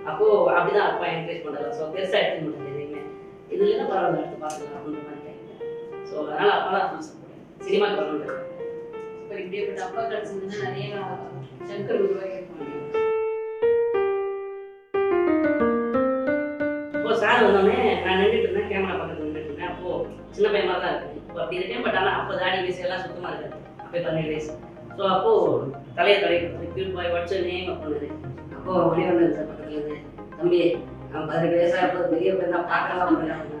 அப்போ அப்படிதான் அப்பா என்கரேஜ் பண்ணல ஸோ பெருசாக எடுத்துக்க முடியாது எதையுமே இது இல்லைன்னா பரவாயில்ல எடுத்து பார்த்துக்கலாம் அப்படின்ற மாதிரி டைம் ஸோ அதனால அப்பா தான் ஃபுல் சப்போர்ட் சினிமாக்கு வரணும் இப்போ இப்படிப்பட்ட அப்பா கிடைச்சதுன்னா நிறைய சங்கர் உருவாகிருப்பாங்க இப்போ சார் வந்தோடனே நான் நின்றுட்டு இருந்தேன் கேமரா பக்கத்துல நின்றுட்டு இருந்தேன் அப்போ சின்ன பையனா தான் இருக்கு இப்போ அப்படி இருக்கேன் பட் ஆனால் அப்போ தாடி மீசை எல்லாம் சுத்தமா இருக்காது அப்போ பதினேழு வயசு ஸோ அப்போ தலையை தலை கியூட் பாய் வச்சு நேம் பண்ணுது அப்போ மணி வந்தது சார் பக்கத்துல இருந்து தம்பி அவன் பதினெட்டு வயசா இருப்பது பெரிய பையன் தான் பார்க்கலாம் முடியல